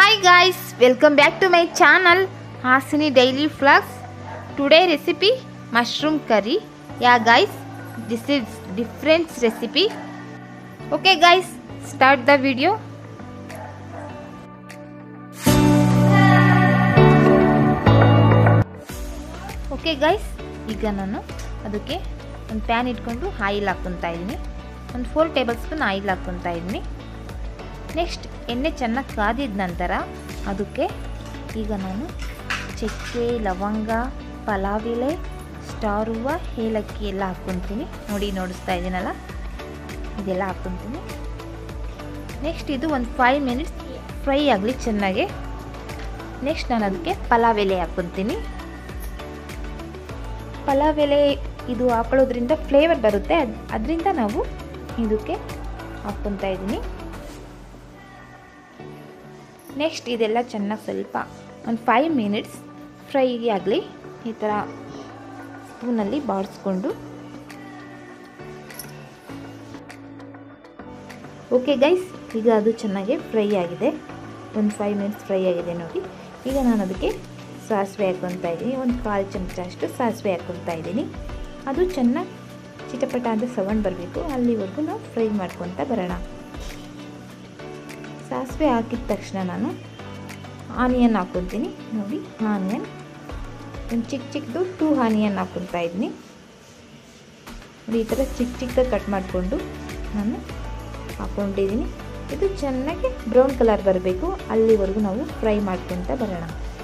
Hi guys, welcome back to my channel Hasini Daily Vlogs. Today recipe mushroom curry. Yeah guys, this is different recipe. Okay guys, start the video. Okay guys ಈಗ ನಾನು ಅದಕ್ಕೆ ಒಂದು PAN ಇಟ್ಕೊಂಡು oil ಹಾಕ್ಕೊತಾ ಇದ್ದೀನಿ ಒಂದು four table spoon oil ಹಾಕ್ಕೊತಾ ಇದ್ದೀನಿ ನೆಕ್ಸ್ಟ್ ಎಣ್ಣೆ ಚೆನ್ನಾಗಿ ಕಾದಿದ ನಂತರ ಅದಕ್ಕೆ ಈಗ ನಾನು ಚಕ್ಕೆ ಲವಂಗ ಪಲಾವ್ ಎಲೆ ಸ್ಟಾರ್ ಹೂವು ಏಲಕ್ಕಿ ಎಲ್ಲ ಹಾಕ್ಕೊತೀನಿ ನೋಡಿ ನೋಡಿಸ್ತಾ ಇದ್ದೀನಲ್ಲ ಇದೆಲ್ಲ ಹಾಕ್ಕೊತೀನಿ ನೆಕ್ಸ್ಟ್ ಇದು ಒಂದು ಫೈವ್ ಮಿನಿಟ್ಸ್ ಫ್ರೈ ಆಗಲಿ ಚೆನ್ನಾಗಿ ನೆಕ್ಸ್ಟ್ ನಾನು ಅದಕ್ಕೆ ಪಲಾವ್ ಎಲೆ ಹಾಕ್ಕೊತೀನಿ ಪಲಾವ್ ಎಲೆ ಇದು ಹಾಕೊಳ್ಳೋದ್ರಿಂದ ಫ್ಲೇವರ್ ಬರುತ್ತೆ ಅದು ಅದರಿಂದ ನಾವು ಇದಕ್ಕೆ ಹಾಕ್ಕೊತಾ ಇದ್ದೀನಿ ನೆಕ್ಸ್ಟ್ ಇದೆಲ್ಲ ಚೆನ್ನಾಗಿ ಸ್ವಲ್ಪ ಒಂದು ಫೈವ್ ಮಿನಿಟ್ಸ್ ಫ್ರೈ ಆಗಲಿ ಈ ಥರ ಸ್ಪೂನಲ್ಲಿ ಬಾಡಿಸ್ಕೊಂಡು ಓಕೆ ಗೈಸ್ ಈಗ ಅದು ಚೆನ್ನಾಗಿ ಫ್ರೈ ಆಗಿದೆ ಒಂದು ಫೈವ್ ಮಿನಿಟ್ಸ್ ಫ್ರೈ ಆಗಿದೆ ನೋಡಿ ಈಗ ನಾನು ಅದಕ್ಕೆ ಸಾಸಿವೆ ಹಾಕ್ಕೊತಾ ಇದ್ದೀನಿ ಒಂದು ಕಾಲು ಚಮಚ ಅಷ್ಟು ಸಾಸಿವೆ ಹಾಕ್ಕೊತಾ ಇದ್ದೀನಿ ಅದು ಚೆನ್ನಾಗಿ ಚಿಟಪಟ ಅಂತ ಸೌಂಡ್ ಬರಬೇಕು ಅಲ್ಲಿವರೆಗೂ ನಾವು ಫ್ರೈ ಮಾಡ್ಕೊತ ಬರೋಣ ಸಾಸಿವೆ ಹಾಕಿದ ತಕ್ಷಣ ನಾನು ಆನಿಯನ್ ಹಾಕ್ಕೊತೀನಿ ನೋಡಿ ಆನಿಯನ್ ಒಂದು ಚಿಕ್ಕ ಚಿಕ್ಕದು ಟೂ ಆನಿಯನ್ ಹಾಕ್ಕೊತಾ ಇದ್ದೀನಿ ನೋಡಿ ಈ ಥರ ಚಿಕ್ಕ ಚಿಕ್ಕದಾಗಿ ಕಟ್ ಮಾಡಿಕೊಂಡು ನಾನು ಹಾಕ್ಕೊಂಡಿದ್ದೀನಿ ಇದು ಚೆನ್ನಾಗಿ ಬ್ರೌನ್ ಕಲರ್ ಬರಬೇಕು ಅಲ್ಲಿವರೆಗೂ ನಾವು ಫ್ರೈ ಮಾಡ್ಕೊತ ಬರೋಣ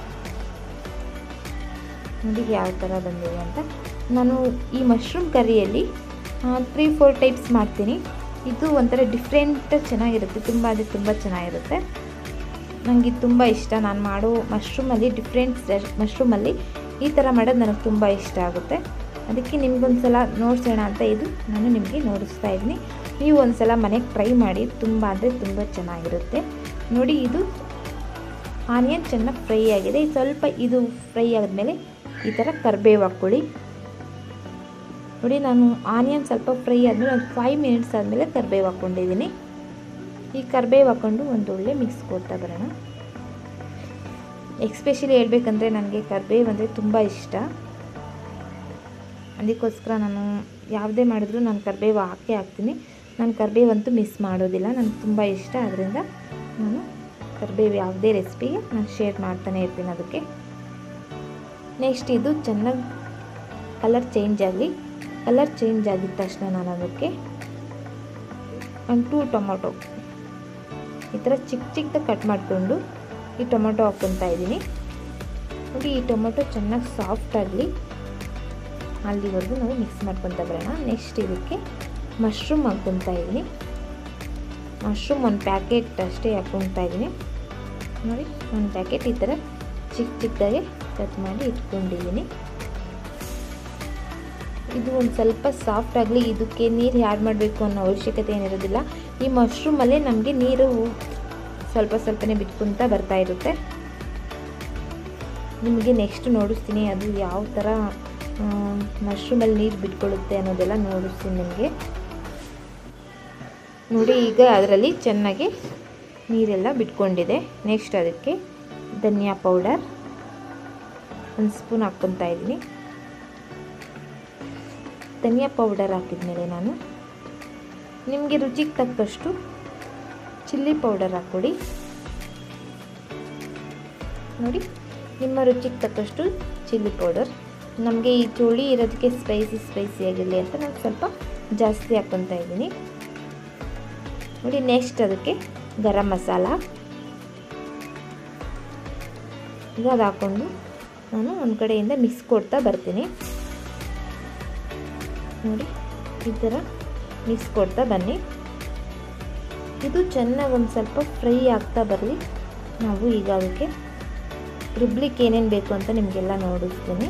ನೋಡಿ ಯಾವ ಥರ ಬಂದಿದೆ ಅಂತ ನಾನು ಈ ಮಶ್ರೂಮ್ ಕರಿಯಲ್ಲಿ ತ್ರೀ ಫೋರ್ ಟೈಪ್ಸ್ ಮಾಡ್ತೀನಿ ಇದು ಒಂಥರ ಡಿಫ್ರೆಂಟ್ ಚೆನ್ನಾಗಿರುತ್ತೆ ತುಂಬ ಅಂದರೆ ತುಂಬ ಚೆನ್ನಾಗಿರುತ್ತೆ ನನಗೆ ತುಂಬ ಇಷ್ಟ ನಾನು ಮಾಡೋ ಮಶ್ರೂಮಲ್ಲಿ ಡಿಫ್ರೆಂಟ್ ಮಶ್ರೂಮಲ್ಲಿ ಈ ಥರ ಮಾಡೋದು ನನಗೆ ತುಂಬ ಇಷ್ಟ ಆಗುತ್ತೆ ಅದಕ್ಕೆ ನಿಮ್ಗೊಂದು ಸಲ ನೋಡ್ಸೋಣ ಅಂತ ಇದು ನಾನು ನಿಮಗೆ ನೋಡಿಸ್ತಾ ಇದ್ದೀನಿ ನೀವು ಒಂದು ಸಲ ಮನೆಗೆ ಟ್ರೈ ಮಾಡಿ ತುಂಬ ಅಂದರೆ ತುಂಬ ಚೆನ್ನಾಗಿರುತ್ತೆ ನೋಡಿ ಇದು ಆನಿಯನ್ ಚೆನ್ನಾಗಿ ಫ್ರೈ ಆಗಿದೆ ಸ್ವಲ್ಪ ಇದು ಫ್ರೈ ಆದಮೇಲೆ ಈ ಥರ ಕರ್ಬೇವು ಹಾಕ್ಕೊಳ್ಳಿ ನೋಡಿ ನಾನು ಆನಿಯನ್ ಸ್ವಲ್ಪ ಫ್ರೈ ಆದಮೇಲೆ ಒಂದು ಫೈವ್ ಮಿನಿಟ್ಸ್ ಆದಮೇಲೆ ಕರ್ಬೇವು ಹಾಕ್ಕೊಂಡಿದ್ದೀನಿ ಈ ಕರ್ಬೇವು ಹಾಕ್ಕೊಂಡು ಒಂದು ಒಳ್ಳೆ ಮಿಕ್ಸ್ ಕೊಡ್ತಾ ಬರೋಣ ಎಕ್ಸ್ಪೆಷಲಿ ಹೇಳ್ಬೇಕಂದ್ರೆ ನನಗೆ ಕರ್ಬೇವು ಅಂದರೆ ತುಂಬ ಇಷ್ಟ ಅದಕ್ಕೋಸ್ಕರ ನಾನು ಯಾವುದೇ ಮಾಡಿದ್ರೂ ನಾನು ಕರ್ಬೇವು ಹಾಕೇ ಹಾಕ್ತೀನಿ ನಾನು ಕರ್ಬೇವಂತೂ ಮಿಸ್ ಮಾಡೋದಿಲ್ಲ ನನಗೆ ತುಂಬ ಇಷ್ಟ ಅದರಿಂದ ನಾನು ಕರ್ಬೇವು ಯಾವುದೇ ರೆಸಿಪಿಗೆ ನಾನು ಶೇರ್ ಮಾಡ್ತಾನೆ ಇರ್ತೀನಿ ಅದಕ್ಕೆ ನೆಕ್ಸ್ಟ್ ಇದು ಚೆನ್ನಾಗಿ ಕಲರ್ ಚೇಂಜ್ ಆಗಲಿ ಕಲರ್ ಚೇಂಜ್ ಆಗಿದ ತಕ್ಷಣ ನಾನು ಅದಕ್ಕೆ ಒಂದು ಟೂ ಟೊಮೊಟೊ ಈ ಥರ ಚಿಕ್ಕ ಚಿಕ್ಕದಾಗಿ ಕಟ್ ಮಾಡಿಕೊಂಡು ಈ ಟೊಮೊಟೊ ಹಾಕ್ಕೊತಾ ಇದ್ದೀನಿ ನೋಡಿ ಈ ಟೊಮೊಟೊ ಚೆನ್ನಾಗಿ ಸಾಫ್ಟ್ ಆಗಲಿ ಅಲ್ಲಿವರೆಗೂ ನಾವು ಮಿಕ್ಸ್ ಮಾಡ್ಕೊತಾ ಬರೋಣ ನೆಕ್ಸ್ಟ್ ಇದಕ್ಕೆ ಮಶ್ರೂಮ್ ಹಾಕ್ಕೊತಾ ಇದ್ದೀನಿ ಮಶ್ರೂಮ್ ಒಂದು ಪ್ಯಾಕೆಟ್ ಅಷ್ಟೇ ಹಾಕ್ಕೊತಾ ಇದ್ದೀನಿ ನೋಡಿ ಒಂದು ಪ್ಯಾಕೆಟ್ ಈ ಥರ ಚಿಕ್ಕ ಚಿಕ್ಕದಾಗೆ ಕಟ್ ಮಾಡಿ ಇಟ್ಕೊಂಡಿದ್ದೀನಿ ಇದು ಒಂದು ಸ್ವಲ್ಪ ಸಾಫ್ಟ್ ಆಗಲಿ ಇದಕ್ಕೆ ನೀರು ಆ್ಯಡ್ ಮಾಡಬೇಕು ಅನ್ನೋ ಅವಶ್ಯಕತೆ ಏನಿರೋದಿಲ್ಲ ಈ ಮಶ್ರೂಮಲ್ಲೇ ನಮಗೆ ನೀರು ಸ್ವಲ್ಪ ಸ್ವಲ್ಪನೇ ಬಿಟ್ಕೊತ ಬರ್ತಾ ಇರುತ್ತೆ ನಿಮಗೆ ನೆಕ್ಸ್ಟ್ ನೋಡಿಸ್ತೀನಿ ಅದು ಯಾವ ಥರ ಮಶ್ರೂಮಲ್ಲಿ ನೀರು ಬಿಟ್ಕೊಳ್ಳುತ್ತೆ ಅನ್ನೋದೆಲ್ಲ ನೋಡಿಸ್ತೀನಿ ನಿಮಗೆ ನೋಡಿ ಈಗ ಅದರಲ್ಲಿ ಚೆನ್ನಾಗಿ ನೀರೆಲ್ಲ ಬಿಟ್ಕೊಂಡಿದೆ ನೆಕ್ಸ್ಟ್ ಅದಕ್ಕೆ ಧನಿಯಾ ಪೌಡರ್ ಒಂದು ಸ್ಪೂನ್ ಹಾಕ್ಕೊತಾ ಇದ್ದೀನಿ ಧನಿಯಾ ಪೌಡರ್ ಹಾಕಿದ್ಮೇಲೆ ನಾನು ನಿಮಗೆ ರುಚಿಗೆ ತಕ್ಕಷ್ಟು ಚಿಲ್ಲಿ ಪೌಡರ್ ಹಾಕ್ಕೊಡಿ ನೋಡಿ ನಿಮ್ಮ ರುಚಿಗೆ ತಕ್ಕಷ್ಟು ಚಿಲ್ಲಿ ಪೌಡರ್ ನಮಗೆ ಈ ಚೋಳಿ ಇರೋದಕ್ಕೆ ಸ್ಪೈಸಿ ಸ್ಪೈಸಿ ಆಗಿರಲಿ ಅಂತ ನಾನು ಸ್ವಲ್ಪ ಜಾಸ್ತಿ ಹಾಕ್ಕೊತಾ ಇದ್ದೀನಿ ನೋಡಿ ನೆಕ್ಸ್ಟ್ ಅದಕ್ಕೆ ಗರಂ ಮಸಾಲ ಈಗ ಅದು ಹಾಕ್ಕೊಂಡು ನಾನು ಒಂದು ಕಡೆಯಿಂದ ಮಿಕ್ಸ್ ಕೊಡ್ತಾ ಬರ್ತೀನಿ ನೋಡಿ ಈ ಥರ ಮಿಕ್ಸ್ ಕೊಡ್ತಾ ಬನ್ನಿ ಇದು ಚೆನ್ನಾಗಿ ಒಂದು ಸ್ವಲ್ಪ ಫ್ರೈ ಆಗ್ತಾ ಬರಲಿ ನಾವು ಈಗ ಅದಕ್ಕೆ ರುಬ್ಲಿಕ್ಕೆ ಏನೇನು ಬೇಕು ಅಂತ ನಿಮಗೆಲ್ಲ ನೋಡಿಸ್ತೀನಿ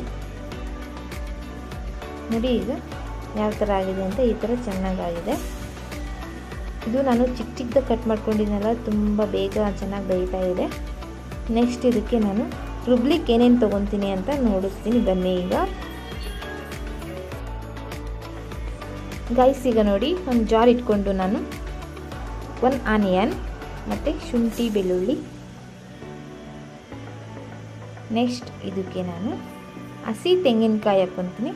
ನೋಡಿ ಈಗ ಯಾವ ಥರ ಆಗಿದೆ ಅಂತ ಈ ಥರ ಚೆನ್ನಾಗಾಗಿದೆ ಇದು ನಾನು ಚಿಕ್ಕ ಚಿಕ್ಕದಾಗಿ ಕಟ್ ಮಾಡ್ಕೊಂಡಿದ್ದೆನಲ್ಲ ತುಂಬ ಬೇಗ ಚೆನ್ನಾಗಿ ಬೇಯ್ತಾ ಇದೆ ನೆಕ್ಸ್ಟ್ ಇದಕ್ಕೆ ನಾನು ರುಬ್ಲಿಕ್ಕೆ ಏನೇನು ತೊಗೊತೀನಿ ಅಂತ ನೋಡಿಸ್ತೀನಿ ಬನ್ನಿ ಈಗ ಗೈಸ್ ಈಗ ನೋಡಿ ಒಂದು ಜಾರ್ ಇಟ್ಕೊಂಡು ನಾನು ಒಂದು ಆನಿಯನ್ ಮತ್ತು ಶುಂಠಿ ಬೆಳ್ಳುಳ್ಳಿ ನೆಕ್ಸ್ಟ್ ಇದಕ್ಕೆ ನಾನು ಹಸಿ ತೆಂಗಿನಕಾಯಿ ಹಾಕ್ಕೊತೀನಿ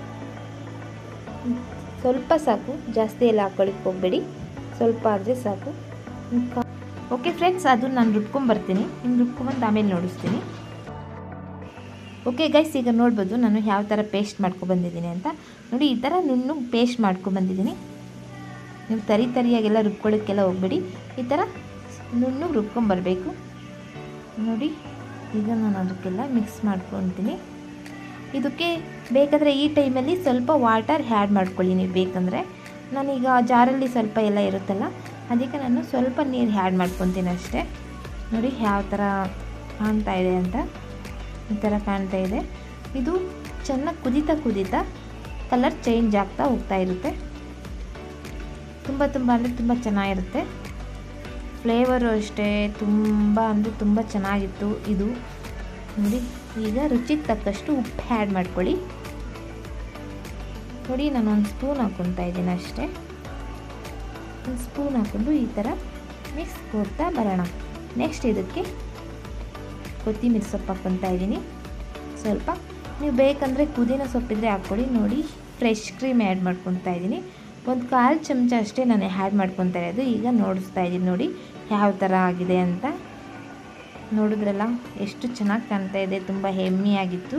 ಸ್ವಲ್ಪ ಸಾಕು ಜಾಸ್ತಿ ಎಲ್ಲ ಹಾಕೊಳ್ಳಿಕ್ಕೆ ಹೋಗಬೇಡಿ ಸ್ವಲ್ಪ ಆದರೆ ಸಾಕು ಓಕೆ ಫ್ರೆಂಡ್ಸ್ ಅದು ನಾನು ರುಬ್ಕೊಂಬರ್ತೀನಿ ನಿಮ್ಗೆ ರುಬ್ಕೊಂಬಂದು ಆಮೇಲೆ ನೋಡಿಸ್ತೀನಿ ಓಕೆ ಗೈಸ್ ಈಗ ನೋಡ್ಬೋದು ನಾನು ಯಾವ ಥರ ಪೇಸ್ಟ್ ಮಾಡ್ಕೊಬಂದಿದ್ದೀನಿ ಅಂತ ನೋಡಿ ಈ ಥರ ನುಣ್ಣು ಪೇಸ್ಟ್ ಮಾಡ್ಕೊಬಂದಿದ್ದೀನಿ ನೀವು ತರಿ ತರಿಯಾಗೆಲ್ಲ ರುಬ್ಕೊಳ್ಳೋಕ್ಕೆಲ್ಲ ಹೋಗ್ಬೇಡಿ ಈ ಥರ ನುಣ್ಣು ರುಬ್ಕೊಂಬರ್ಬೇಕು ನೋಡಿ ಈಗ ನಾನು ಅದಕ್ಕೆಲ್ಲ ಮಿಕ್ಸ್ ಮಾಡ್ಕೊತೀನಿ ಇದಕ್ಕೆ ಬೇಕಾದರೆ ಈ ಟೈಮಲ್ಲಿ ಸ್ವಲ್ಪ ವಾಟರ್ ಆ್ಯಡ್ ಮಾಡ್ಕೊಳ್ಳಿ ನೀವು ಬೇಕಂದರೆ ನಾನೀಗ ಜಾರಲ್ಲಿ ಸ್ವಲ್ಪ ಎಲ್ಲ ಇರುತ್ತಲ್ಲ ಅದಕ್ಕೆ ನಾನು ಸ್ವಲ್ಪ ನೀರು ಆ್ಯಡ್ ಮಾಡ್ಕೊತೀನಿ ಅಷ್ಟೇ ನೋಡಿ ಯಾವ ಥರ ಕಾಣ್ತಾ ಇದೆ ಅಂತ ಈ ಥರ ಕಾಣ್ತಾ ಇದೆ ಇದು ಚೆನ್ನಾಗಿ ಕುದೀತಾ ಕುದೀತಾ ಕಲರ್ ಚೇಂಜ್ ಆಗ್ತಾ ಹೋಗ್ತಾ ಇರುತ್ತೆ ತುಂಬ ತುಂಬ ಅಂದರೆ ತುಂಬ ಚೆನ್ನಾಗಿರುತ್ತೆ ಫ್ಲೇವರು ಅಷ್ಟೇ ತುಂಬ ಅಂದರೆ ತುಂಬ ಚೆನ್ನಾಗಿತ್ತು ಇದು ನೋಡಿ ಈಗ ರುಚಿಗೆ ತಕ್ಕಷ್ಟು ಉಪ್ಪು ಆ್ಯಡ್ ಮಾಡ್ಕೊಳ್ಳಿ ನೋಡಿ ನಾನು ಒಂದು ಸ್ಪೂನ್ ಹಾಕ್ಕೊತಾ ಇದ್ದೀನಿ ಅಷ್ಟೇ ಒಂದು ಸ್ಪೂನ್ ಹಾಕ್ಕೊಂಡು ಈ ಥರ ಮಿಕ್ಸ್ ಕೊಡ್ತಾ ಬರೋಣ ನೆಕ್ಸ್ಟ್ ಇದಕ್ಕೆ ಕೊತ್ತಂಬರಿ ಸೊಪ್ಪು ಹಾಕ್ಕೊತಾ ಇದ್ದೀನಿ ಸ್ವಲ್ಪ ನೀವು ಬೇಕಂದರೆ ಪುದೀನ ಸೊಪ್ಪಿದ್ರೆ ಹಾಕ್ಕೊಳ್ಳಿ ನೋಡಿ ಫ್ರೆಶ್ ಕ್ರೀಮ್ ಆ್ಯಡ್ ಮಾಡ್ಕೊತಾ ಇದ್ದೀನಿ ಒಂದು ಕಾಲು ಚಮಚ ಅಷ್ಟೇ ನಾನು ಆ್ಯಡ್ ಮಾಡ್ಕೊತಾ ಇರೋದು ಈಗ ನೋಡಿಸ್ತಾ ಇದ್ದೀನಿ ನೋಡಿ ಯಾವ ಥರ ಆಗಿದೆ ಅಂತ ನೋಡಿದ್ರಲ್ಲ ಎಷ್ಟು ಚೆನ್ನಾಗಿ ಕಾಣ್ತಾ ಇದೆ ತುಂಬ ಹೆಮ್ಮೆಯಾಗಿತ್ತು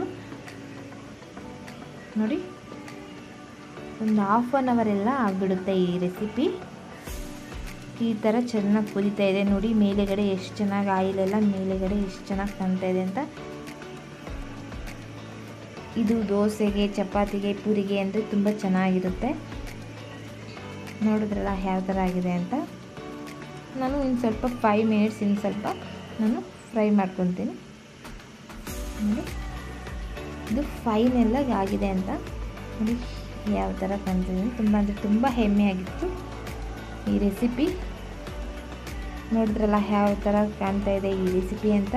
ನೋಡಿ ಒಂದು ಹಾಫ್ ಆನ್ ಅವರ್ ಎಲ್ಲ ಆಗಿಬಿಡುತ್ತೆ ಈ ರೆಸಿಪಿ ಈ ಥರ ಚೆನ್ನಾಗಿ ಕುದೀತಾ ಇದೆ ನೋಡಿ ಮೇಲೆಗಡೆ ಎಷ್ಟು ಚೆನ್ನಾಗಿ ಆಯಿಲೆಲ್ಲ ಮೇಲೆಗಡೆ ಎಷ್ಟು ಚೆನ್ನಾಗಿ ಕಾಣ್ತಾ ಇದೆ ಅಂತ ಇದು ದೋಸೆಗೆ ಚಪಾತಿಗೆ ಪೂರಿಗೆ ಅಂದರೆ ತುಂಬ ಚೆನ್ನಾಗಿರುತ್ತೆ ನೋಡಿದ್ರಲ್ಲ ಯಾವ ಥರ ಆಗಿದೆ ಅಂತ ನಾನು ಇನ್ನು ಸ್ವಲ್ಪ ಫೈವ್ ಮಿನಿಟ್ಸ್ ಇನ್ನು ಸ್ವಲ್ಪ ನಾನು ಫ್ರೈ ಮಾಡ್ಕೊತೀನಿ ನೋಡಿ ಇದು ಫೈನೆಲ್ಲ ಆಗಿದೆ ಅಂತ ನೋಡಿ ಯಾವ ಥರ ಕಾಣ್ತಿದ್ದೀನಿ ತುಂಬ ಅಂದರೆ ತುಂಬ ಹೆಮ್ಮೆಯಾಗಿತ್ತು ಈ ರೆಸಿಪಿ ನೋಡಿದ್ರಲ್ಲ ಯಾವ ಥರ ಕಾಣ್ತಾ ಇದೆ ಈ ರೆಸಿಪಿ ಅಂತ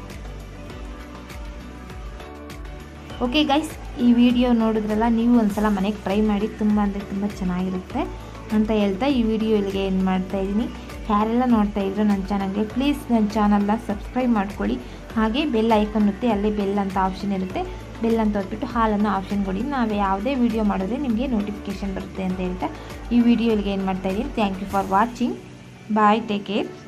ಓಕೆ ಗೈಸ್ ಈ ವಿಡಿಯೋ ನೋಡಿದ್ರಲ್ಲ ನೀವು ಒಂದ್ಸಲ ಮನೆಗೆ ಟ್ರೈ ಮಾಡಿ ತುಂಬ ಅಂದರೆ ತುಂಬ ಚೆನ್ನಾಗಿರುತ್ತೆ ಅಂತ ಹೇಳ್ತಾ ಈ ವಿಡಿಯೋ ಇಲ್ಲಿಗೆ ಏನು ಮಾಡ್ತಾ ಇದ್ದೀನಿ ಯಾರೆಲ್ಲ ನೋಡ್ತಾ ಇದ್ರು ನನ್ನ ಚಾನಲ್ಗೆ ಪ್ಲೀಸ್ ನನ್ನ ಚಾನಲ್ನ ಸಬ್ಸ್ಕ್ರೈಬ್ ಮಾಡ್ಕೊಳ್ಳಿ ಹಾಗೆ ಬೆಲ್ ಐಕನ್ ಒತ್ತಿ ಅಲ್ಲಿ ಬೆಲ್ ಅಂತ ಆಪ್ಷನ್ ಇರುತ್ತೆ ಬೆಲ್ ಅಂತ ಹೊತ್ಬಿಟ್ಟು ಹಾಲನ್ನು ಆಪ್ಷನ್ ಕೊಡಿ ನಾವು ಯಾವುದೇ ವಿಡಿಯೋ ಮಾಡಿದ್ರೆ ನಿಮಗೆ ನೋಟಿಫಿಕೇಷನ್ ಬರುತ್ತೆ ಅಂತ ಹೇಳ್ತಾ ಈ ವಿಡಿಯೋ ಇಲ್ಲಿಗೆ ಏನು ಮಾಡ್ತಾ ಇದ್ದೀನಿ thank you for watching bye take care